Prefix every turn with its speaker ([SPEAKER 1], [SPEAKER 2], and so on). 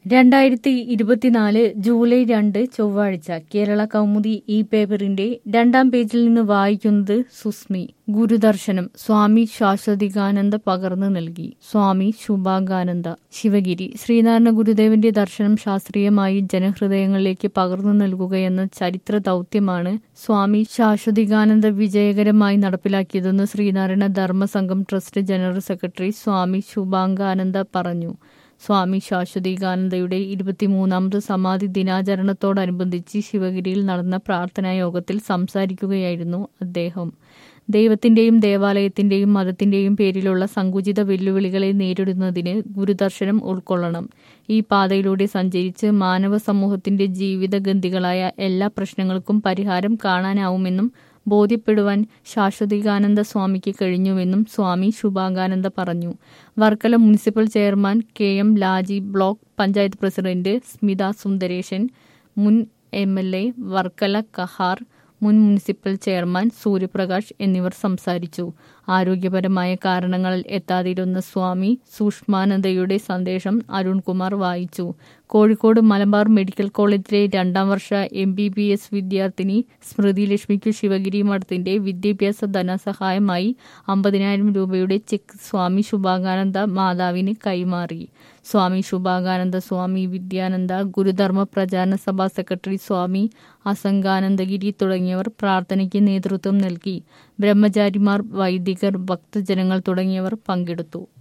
[SPEAKER 1] രണ്ടായിരത്തി ഇരുപത്തിനാല് ജൂലൈ രണ്ട് ചൊവ്വാഴ്ച കേരള കൗമുദി ഈ പേപ്പറിന്റെ രണ്ടാം പേജിൽ നിന്ന് വായിക്കുന്നത് സുസ്മി ഗുരുദർശനം സ്വാമി ശാശ്വതികാനന്ദ പകർന്നു നൽകി സ്വാമി ശുഭാംഗാനന്ദ ശിവഗിരി ശ്രീനാരായണ ഗുരുദേവന്റെ ദർശനം ശാസ്ത്രീയമായി ജനഹൃദയങ്ങളിലേക്ക് പകർന്നു നൽകുകയെന്ന ചരിത്ര ദൗത്യമാണ് സ്വാമി ശാശ്വതികാനന്ദ വിജയകരമായി നടപ്പിലാക്കിയതെന്ന് Sreenarayana Dharmasangham trust general secretary Swami Subhangananda പറഞ്ഞു സ്വാമി ശാശ്വതികാനന്ദയുടെ ഇരുപത്തിമൂന്നാമത് സമാധി ദിനാചരണത്തോടനുബന്ധിച്ച് ശിവഗിരിയിൽ നടന്ന പ്രാർത്ഥനാ യോഗത്തിൽ സംസാരിക്കുകയായിരുന്നു അദ്ദേഹം ദൈവത്തിന്റെയും ദേവാലയത്തിന്റെയും മതത്തിന്റെയും പേരിലുള്ള സങ്കുചിത വെല്ലുവിളികളെ നേരിടുന്നതിന് ഗുരുദർശനം ഉൾക്കൊള്ളണം ഈ പാതയിലൂടെ സഞ്ചരിച്ച് മാനവ സമൂഹത്തിന്റെ ജീവിതഗന്ധികളായ എല്ലാ പ്രശ്നങ്ങൾക്കും പരിഹാരം കാണാനാവുമെന്നും ബോധ്യപ്പെടുവാൻ ശാശ്വതികാനന്ദ സ്വാമിക്ക് കഴിഞ്ഞുവെന്നും സ്വാമി ശുഭാംഗാനന്ദ പറഞ്ഞു Varkala municipal chairman K M Laji block panchayat president Smitha Sundaresan മുൻ M L A Varkala Kahar മുൻ മുനിസിപ്പൽ ചെയർമാൻ സൂര്യപ്രകാശ് എന്നിവർ സംസാരിച്ചു ആരോഗ്യപരമായ കാരണങ്ങളിൽ എത്താതിരുന്ന സ്വാമി സൂക്ഷ്മാനന്ദയുടെ സന്ദേശം അരുൺകുമാർ വായിച്ചു കോഴിക്കോട് മലബാർ മെഡിക്കൽ കോളേജിലെ രണ്ടാം വർഷ എം ബി ബി എസ് വിദ്യാർത്ഥിനി സ്മൃതി ലക്ഷ്മിക്കു ശിവഗിരി മഠത്തിന്റെ വിദ്യാഭ്യാസ ധനസഹായമായി അമ്പതിനായിരം രൂപയുടെ ചെക്ക് സ്വാമി ശുഭാംഗാനന്ദ മാതാവിന് കൈമാറി സ്വാമി ശുഭാംഗാനന്ദ സ്വാമി വിദ്യാനന്ദ ഗുരുധർമ്മ പ്രചാരണ സഭാ സെക്രട്ടറി സ്വാമി അസംഗാനന്ദഗിരി തുടങ്ങിയവർ പ്രാർത്ഥനയ്ക്ക് നേതൃത്വം നൽകി ബ്രഹ്മചാരിമാർ വൈദികർ ഭക്തജനങ്ങൾ തുടങ്ങിയവർ പങ്കെടുത്തു